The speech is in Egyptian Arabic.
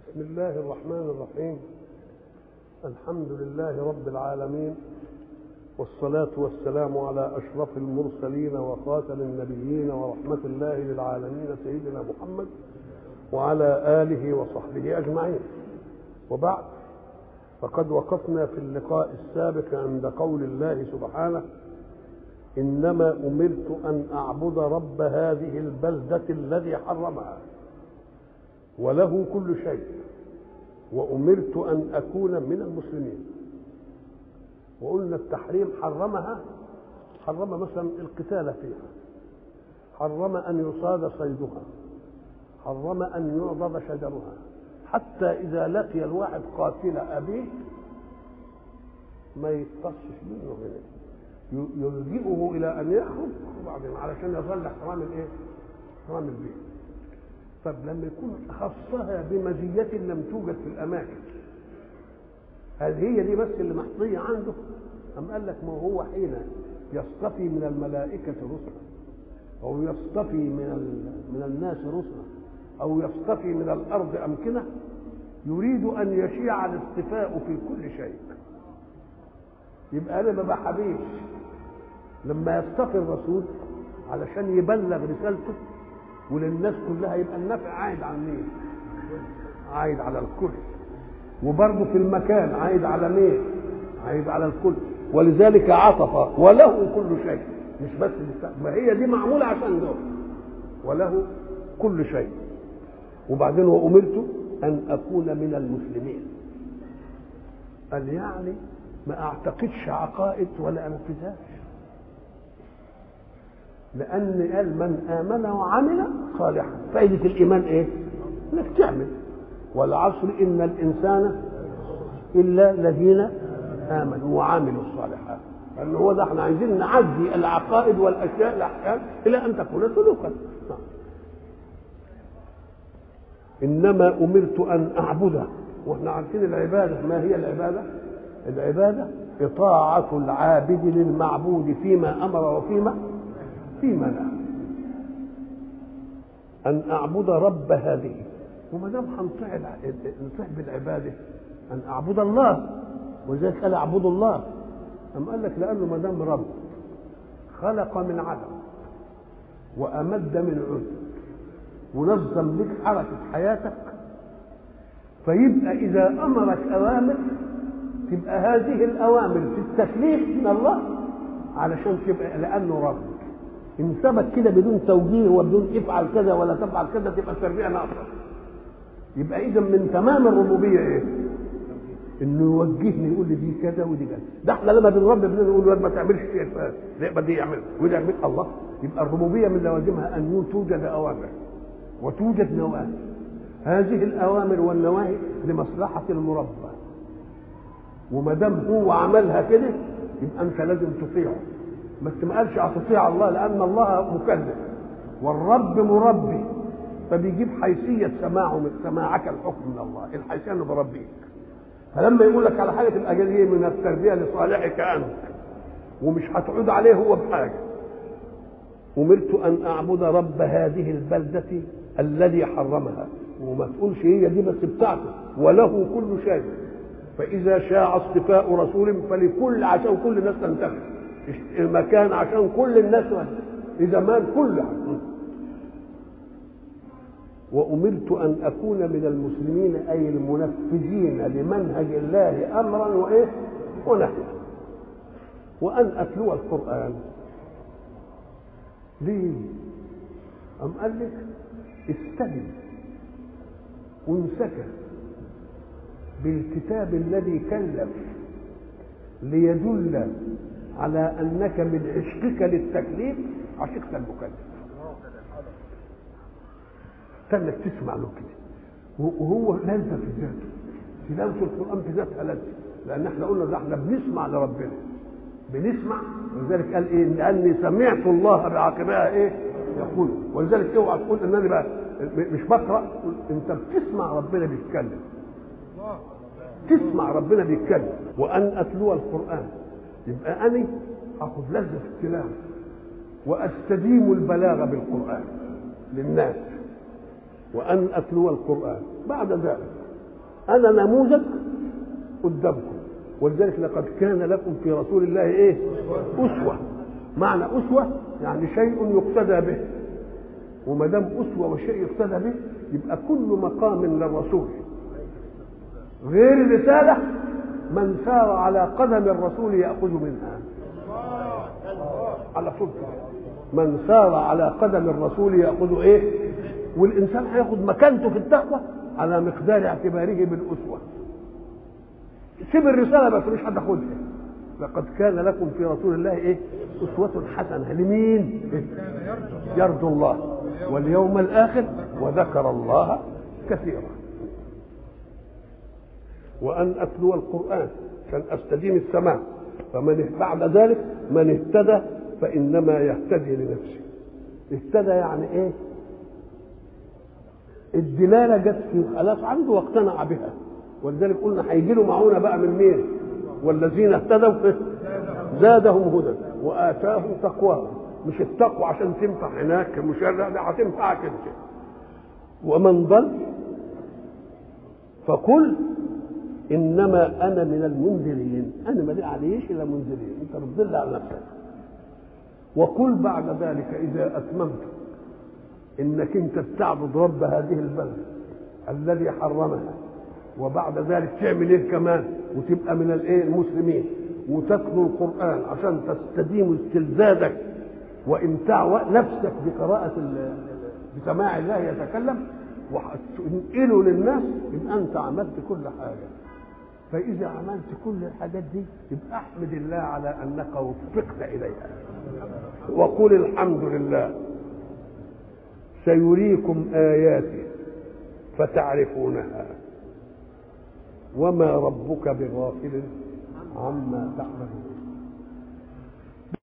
بسم الله الرحمن الرحيم الحمد لله رب العالمين والصلاة والسلام على أشرف المرسلين وخاتم النبيين ورحمة الله للعالمين سيدنا محمد وعلى آله وصحبه أجمعين وبعد فقد وقفنا في اللقاء السابق عند قول الله سبحانه إنما أمرت أن أعبد رب هذه البلدة الذي حرمها وله كل شيء وأمرت أن أكون من المسلمين وقلنا التحريم حرمها حرم مثلا القتال فيها حرم أن يصاد صيدها حرم أن يعضد شجرها حتى إذا لقي الواحد قاتل أبيه ما يقتصش منه هنا يلجئه إلى أن يخرج وبعدين علشان يظل احترام الإيه؟ احترام البيت طب لما يكون خصها بمزية لم توجد في الأماكن هل هي دي بس اللي محظية عنده أم قال لك ما هو حين يصطفي من الملائكة رسلا أو يصطفي من من الناس رسلا أو يصطفي من الأرض أمكنة يريد أن يشيع الاصطفاء في كل شيء يبقى أنا ما بحبيش لما يصطفي الرسول علشان يبلغ رسالته وللناس كلها يبقى النفع عايد على مين؟ عايد على الكل وبرضه في المكان عايد على مين؟ عايد على الكل ولذلك عطف وله كل شيء مش بس ما هي دي معموله عشان دول وله كل شيء وبعدين وامرت ان اكون من المسلمين قال يعني ما اعتقدش عقائد ولا انفذهاش لان قال من امن وعمل صالحا فائده الايمان ايه انك تعمل والعصر ان الانسان الا الذين امنوا وعملوا الصالحات لان هو ده احنا عايزين نعدي العقائد والاشياء الاحكام الى ان تكون سلوكا انما امرت ان اعبده واحنا عارفين العباده ما هي العباده العباده اطاعه العابد للمعبود فيما امر وفيما فيما نهى ان اعبد رب هذه وما دام هنطيع نطيع بالعباده ان اعبد الله ولذلك قال اعبد الله أم قال لك لانه ما دام رب خلق من عدم وامد من عد ونظم لك حركه حياتك فيبقى اذا امرك اوامر تبقى هذه الاوامر في التكليف من الله علشان تبقى لانه رب ان سبك كده بدون توجيه وبدون افعل كذا ولا تفعل كذا تبقى التربيه ناقصه يبقى اذا من تمام الربوبيه ايه؟ انه يوجهني يقول لي دي كذا ودي كذا ده احنا لما بنربي بنقول له ما تعملش شيء لا دي يعمل وده يعمل الله يبقى الربوبيه من لوازمها ان توجد اوامر وتوجد نواهي هذه الاوامر والنواهي لمصلحه المربى وما دام هو عملها كده يبقى انت لازم تطيعه بس ما قالش هتطيع الله لان الله مكلف والرب مربي فبيجيب حيثيه سماعه من سماعك الحكم من الله الحيثيه انه بربيك فلما يقول لك على حاجه تبقى جايه من التربيه لصالحك انت ومش هتعود عليه هو بحاجه امرت ان اعبد رب هذه البلده الذي حرمها وما تقولش هي دي بس بتاعته وله كل شيء فاذا شاع اصطفاء رسول فلكل عشان كل الناس تنتفع المكان عشان كل الناس اذا مال كلها وأمرت أن أكون من المسلمين أي المنفذين لمنهج الله أمرا وإيه ونهيا وأن أتلو القرآن ليه؟ أم قال لك استجب وانسكى بالكتاب الذي كلف ليدل على أنك من عشقك للتكليف عشقت المكلف استنك تسمع له كده وهو لذة في ذاته تلاوة القرآن في ذاتها لذة لأن احنا قلنا ده احنا بنسمع لربنا بنسمع ولذلك قال ايه لأني سمعت الله بعاقبها ايه يقول ولذلك اوعى تقول ان انا بقى مش بقرا انت بتسمع ربنا بيتكلم تسمع ربنا بيتكلم وان اتلو القران يبقى انا اخذ لذه في التلاوه واستديم البلاغه بالقران للناس وأن أتلو القرآن بعد ذلك انا نموذج قدامكم ولذلك لقد كان لكم في رسول الله ايه اسوه معنى اسوه يعني شيء يقتدى به وما دام اسوه وشيء يقتدى به يبقى كل مقام للرسول غير الرساله من سار على قدم الرسول ياخذ منها على طول من سار على قدم الرسول ياخذ ايه والانسان هياخد مكانته في التقوى على مقدار اعتباره بالاسوه سيب الرساله بس مش هتاخدها لقد كان لكم في رسول الله ايه اسوه حسنه لمين إيه؟ يرجو الله واليوم الاخر وذكر الله كثيرا وان اتلو القران عشان استديم السماء فمن بعد ذلك من اهتدى فانما يهتدي لنفسه اهتدى يعني ايه الدلاله جت في خلاص عنده واقتنع بها ولذلك قلنا هيجي له معونه بقى من مين والذين اهتدوا زادهم هدى واتاهم تقواهم مش التقوى عشان تنفع هناك مش لا هتنفعك انت ومن ضل فقل انما انا من المنذرين انا ما عليش الا منذرين انت بتضل على نفسك وقل بعد ذلك اذا اتممت انك انت بتعبد رب هذه البلد الذي حرمها وبعد ذلك تعمل ايه كمان وتبقى من الايه المسلمين وتتلو القران عشان تستديم استلذاذك وامتاع نفسك بقراءه بسماع الله يتكلم وتنقله للناس يبقى انت عملت كل حاجه فاذا عملت كل الحاجات دي يبقى احمد الله على انك وفقت اليها وقل الحمد لله سيريكم اياته فتعرفونها وما ربك بغافل عما تعملون